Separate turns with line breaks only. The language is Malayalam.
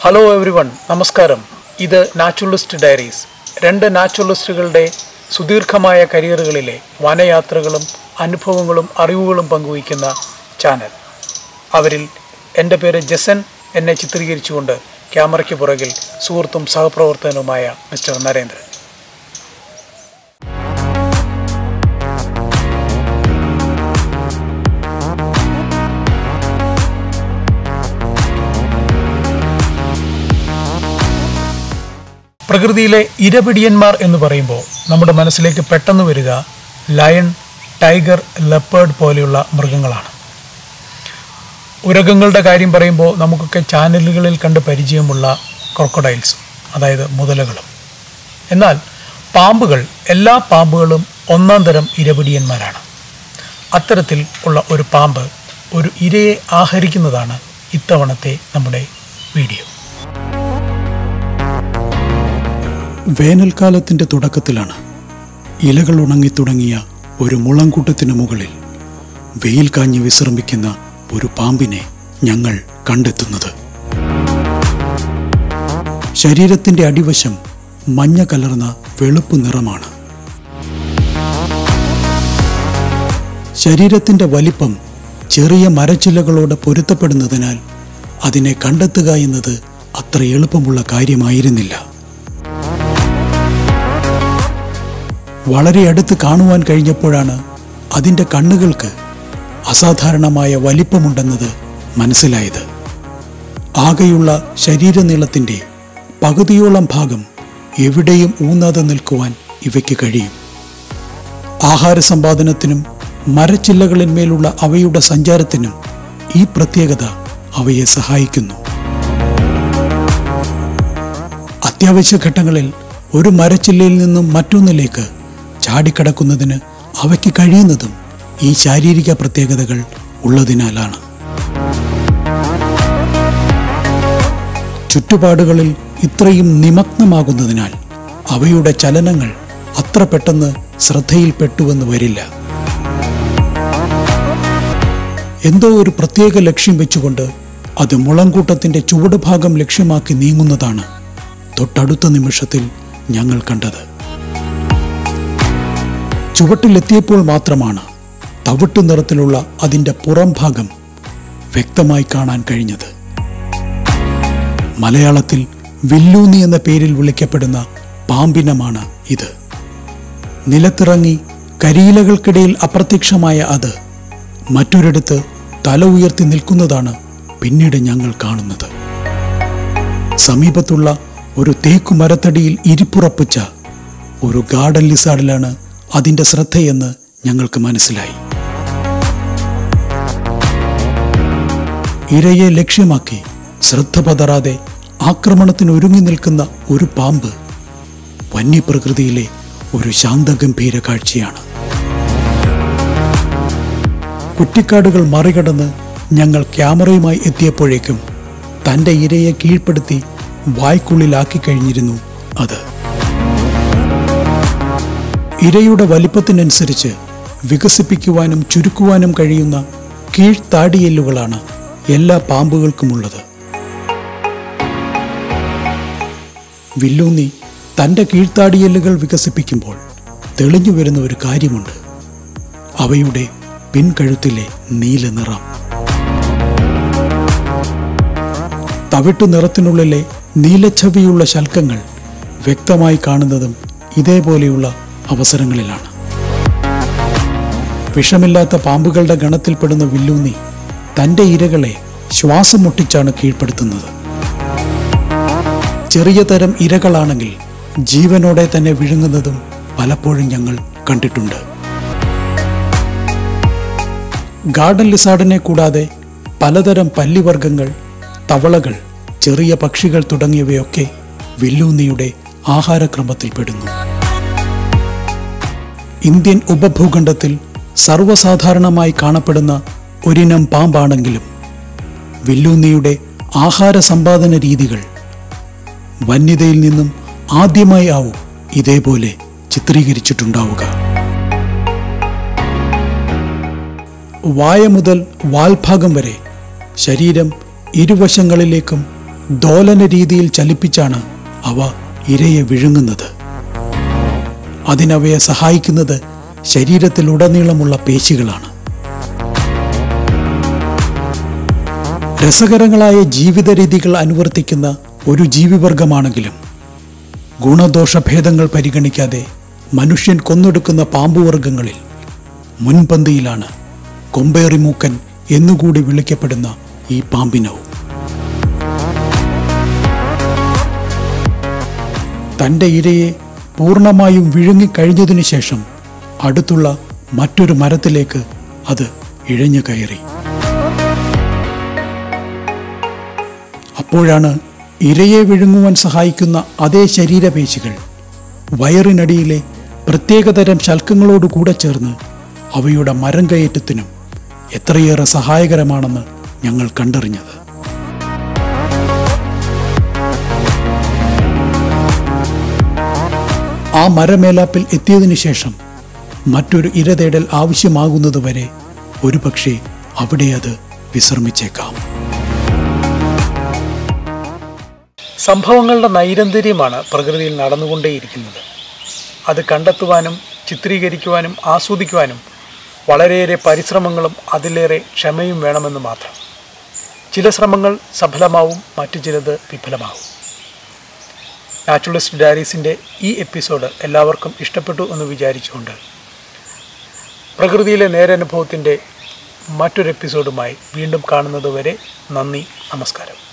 ഹലോ എവറി വൺ നമസ്കാരം ഇത് നാച്ചുറലിസ്റ്റ് ഡയറീസ് രണ്ട് നാച്ചുറലിസ്റ്റുകളുടെ സുദീർഘമായ കരിയറുകളിലെ വനയാത്രകളും അനുഭവങ്ങളും അറിവുകളും പങ്കുവയ്ക്കുന്ന ചാനൽ അവരിൽ എൻ്റെ പേര് ജസൻ എന്നെ ചിത്രീകരിച്ചുകൊണ്ട് ക്യാമറയ്ക്ക് പുറകിൽ സുഹൃത്തും സഹപ്രവർത്തകനുമായ മിസ്റ്റർ നരേന്ദ്രൻ പ്രകൃതിയിലെ ഇരപിടിയന്മാർ എന്ന് പറയുമ്പോൾ നമ്മുടെ മനസ്സിലേക്ക് പെട്ടെന്ന് വരിക ലയൺ ടൈഗർ ലെപ്പേർഡ് പോലെയുള്ള മൃഗങ്ങളാണ് ഉരകങ്ങളുടെ കാര്യം പറയുമ്പോൾ നമുക്കൊക്കെ ചാനലുകളിൽ കണ്ട് പരിചയമുള്ള ക്രൊക്കഡൈൽസ് അതായത് മുതലകളും എന്നാൽ പാമ്പുകൾ എല്ലാ പാമ്പുകളും ഒന്നാം തരം ഇരപിടിയന്മാരാണ് അത്തരത്തിൽ ഉള്ള ഒരു പാമ്പ് ഒരു ഇരയെ ആഹരിക്കുന്നതാണ് ഇത്തവണത്തെ നമ്മുടെ വീഡിയോ
വേനൽക്കാലത്തിന്റെ തുടക്കത്തിലാണ് ഇലകൾ ഉണങ്ങിത്തുടങ്ങിയ ഒരു മുളങ്കൂട്ടത്തിന് മുകളിൽ വെയിൽ കാഞ്ഞ് വിശ്രമിക്കുന്ന ഒരു പാമ്പിനെ ഞങ്ങൾ കണ്ടെത്തുന്നത് ശരീരത്തിന്റെ അടിവശം മഞ്ഞ കലർന്ന വെളുപ്പ് നിറമാണ് ശരീരത്തിന്റെ വലിപ്പം ചെറിയ മരച്ചില്ലകളോട് പൊരുത്തപ്പെടുന്നതിനാൽ അതിനെ കണ്ടെത്തുക എന്നത് അത്ര എളുപ്പമുള്ള കാര്യമായിരുന്നില്ല വളരെ അടുത്ത് കാണുവാൻ കഴിഞ്ഞപ്പോഴാണ് അതിൻ്റെ കണ്ണുകൾക്ക് അസാധാരണമായ വലിപ്പമുണ്ടെന്നത് മനസ്സിലായത് ആകെയുള്ള ശരീരനീളത്തിൻ്റെ പകുതിയോളം ഭാഗം എവിടെയും ഊന്നാതെ നിൽക്കുവാൻ ഇവയ്ക്ക് കഴിയും ആഹാര സമ്പാദനത്തിനും മരച്ചില്ലകളിന്മേലുള്ള അവയുടെ സഞ്ചാരത്തിനും ഈ പ്രത്യേകത അവയെ സഹായിക്കുന്നു അത്യാവശ്യ ഘട്ടങ്ങളിൽ ഒരു മരച്ചില്ലയിൽ നിന്നും മറ്റൊന്നിലേക്ക് ചാടിക്കടക്കുന്നതിന് അവയ്ക്ക് കഴിയുന്നതും ഈ ശാരീരിക പ്രത്യേകതകൾ ഉള്ളതിനാലാണ് ചുറ്റുപാടുകളിൽ ഇത്രയും നിമഗ്നമാകുന്നതിനാൽ അവയുടെ ചലനങ്ങൾ അത്ര പെട്ടെന്ന് ശ്രദ്ധയിൽപ്പെട്ടുവെന്ന് വരില്ല എന്തോ ഒരു പ്രത്യേക ലക്ഷ്യം വെച്ചുകൊണ്ട് അത് മുളങ്കൂട്ടത്തിന്റെ ചുവടുഭാഗം ലക്ഷ്യമാക്കി നീങ്ങുന്നതാണ് തൊട്ടടുത്ത നിമിഷത്തിൽ ഞങ്ങൾ കണ്ടത് ചുവട്ടിലെത്തിയപ്പോൾ മാത്രമാണ് തവിട്ടു നിറത്തിലുള്ള അതിൻ്റെ പുറം ഭാഗം വ്യക്തമായി കാണാൻ കഴിഞ്ഞത് മലയാളത്തിൽ വില്ലൂന്നി എന്ന പേരിൽ വിളിക്കപ്പെടുന്ന പാമ്പിനമാണ് ഇത് നിലത്തിറങ്ങി കരിയിലകൾക്കിടയിൽ അപ്രത്യക്ഷമായ അത് മറ്റൊരിടത്ത് തല ഉയർത്തി നിൽക്കുന്നതാണ് പിന്നീട് ഞങ്ങൾ കാണുന്നത് സമീപത്തുള്ള ഒരു തേക്കു മരത്തടിയിൽ ഇരിപ്പുറപ്പിച്ച ഒരു ഗാർഡൻ ലിസാർഡിലാണ് അതിൻ്റെ ശ്രദ്ധയെന്ന് ഞങ്ങൾക്ക് മനസ്സിലായി ഇരയെ ലക്ഷ്യമാക്കി ശ്രദ്ധ പതറാതെ ആക്രമണത്തിന് ഒരുങ്ങി നിൽക്കുന്ന ഒരു പാമ്പ് വന്യപ്രകൃതിയിലെ ഒരു ശാന്തഗംഭീര കാഴ്ചയാണ് കുറ്റിക്കാടുകൾ മറികടന്ന് ഞങ്ങൾ ക്യാമറയുമായി എത്തിയപ്പോഴേക്കും തൻ്റെ ഇരയെ കീഴ്പ്പെടുത്തി വായ്ക്കുള്ളിലാക്കി കഴിഞ്ഞിരുന്നു അത് ഇരയുടെ വലിപ്പത്തിനനുസരിച്ച് വികസിപ്പിക്കുവാനും ചുരുക്കുവാനും കഴിയുന്ന കീഴ്ത്താടിയെല്ലുകളാണ് എല്ലാ പാമ്പുകൾക്കുമുള്ളത് വില്ലൂന്നി തൻ്റെ കീഴ്ത്താടിയെല്ലുകൾ വികസിപ്പിക്കുമ്പോൾ തെളിഞ്ഞു വരുന്ന ഒരു കാര്യമുണ്ട് അവയുടെ പിൻകഴുത്തിലെ നീല നിറം തവിട്ടു നിറത്തിനുള്ളിലെ നീലച്ചവിയുള്ള ശൽക്കങ്ങൾ വ്യക്തമായി കാണുന്നതും ഇതേപോലെയുള്ള അവസരങ്ങളിലാണ് വിഷമില്ലാത്ത പാമ്പുകളുടെ ഗണത്തിൽപ്പെടുന്ന വില്ലൂന്നി തൻ്റെ ഇരകളെ ശ്വാസം മുട്ടിച്ചാണ് കീഴ്പ്പെടുത്തുന്നത് ചെറിയ തരം ഇരകളാണെങ്കിൽ ജീവനോടെ തന്നെ വിഴുങ്ങുന്നതും പലപ്പോഴും ഞങ്ങൾ കണ്ടിട്ടുണ്ട് ഗാർഡൻ ലിസാർഡിനെ കൂടാതെ പലതരം പല്ലിവർഗങ്ങൾ തവളകൾ ചെറിയ പക്ഷികൾ തുടങ്ങിയവയൊക്കെ വില്ലൂന്നിയുടെ ആഹാരക്രമത്തിൽപ്പെടുന്നു ഇന്ത്യൻ ഉപഭൂഖണ്ഡത്തിൽ സർവ്വസാധാരണമായി കാണപ്പെടുന്ന ഒരിനം പാമ്പാണെങ്കിലും വില്ലൂന്നിയുടെ ആഹാര സമ്പാദന രീതികൾ വന്യതയിൽ നിന്നും ആദ്യമായി ആവും ഇതേപോലെ ചിത്രീകരിച്ചിട്ടുണ്ടാവുക വായ മുതൽ വാൽഭാഗം വരെ ശരീരം ഇരുവശങ്ങളിലേക്കും ദോലന രീതിയിൽ ചലിപ്പിച്ചാണ് അവ ഇരയെ വിഴുങ്ങുന്നത് അതിനവയെ സഹായിക്കുന്നത് ശരീരത്തിലുടനീളമുള്ള പേശികളാണ് രസകരങ്ങളായ ജീവിത രീതികൾ അനുവർത്തിക്കുന്ന ഒരു ജീവിവർഗമാണെങ്കിലും ഗുണദോഷഭേദങ്ങൾ പരിഗണിക്കാതെ മനുഷ്യൻ കൊന്നൊടുക്കുന്ന പാമ്പുവർഗങ്ങളിൽ മുൻപന്തിയിലാണ് കൊമ്പേറിമൂക്കൻ എന്നുകൂടി വിളിക്കപ്പെടുന്ന ഈ പാമ്പിനവും തൻ്റെ ഇരയെ പൂർണ്ണമായും വിഴുങ്ങിക്കഴിഞ്ഞതിനു ശേഷം അടുത്തുള്ള മറ്റൊരു മരത്തിലേക്ക് അത് ഇഴഞ്ഞു കയറി അപ്പോഴാണ് ഇരയെ വിഴുങ്ങുവാൻ സഹായിക്കുന്ന അതേ ശരീരപേശികൾ വയറിനടിയിലെ പ്രത്യേകതരം ശൽക്കങ്ങളോട് കൂടെ ചേർന്ന് അവയുടെ മരം കയറ്റത്തിനും എത്രയേറെ സഹായകരമാണെന്ന് ഞങ്ങൾ കണ്ടറിഞ്ഞത് ആ മരമേലാപ്പിൽ എത്തിയതിനു ശേഷം മറ്റൊരു ഇര തേടൽ ആവശ്യമാകുന്നതുവരെ ഒരുപക്ഷെ അവിടെ അത് വിശ്രമിച്ചേക്കാം
സംഭവങ്ങളുടെ നൈരന്തര്യമാണ് പ്രകൃതിയിൽ നടന്നുകൊണ്ടേയിരിക്കുന്നത് അത് കണ്ടെത്തുവാനും ചിത്രീകരിക്കുവാനും ആസ്വദിക്കുവാനും വളരെയേറെ പരിശ്രമങ്ങളും അതിലേറെ ക്ഷമയും വേണമെന്ന് മാത്രം ചില ശ്രമങ്ങൾ സഫലമാവും മറ്റു ചിലത് വിഫലമാവും നാച്ചുറലിസ്റ്റ് ഡയറീസിൻ്റെ ഈ എപ്പിസോഡ് എല്ലാവർക്കും ഇഷ്ടപ്പെട്ടു എന്ന് വിചാരിച്ചുകൊണ്ട് പ്രകൃതിയിലെ നേരനുഭവത്തിൻ്റെ മറ്റൊരു എപ്പിസോഡുമായി വീണ്ടും കാണുന്നതുവരെ നന്ദി നമസ്കാരം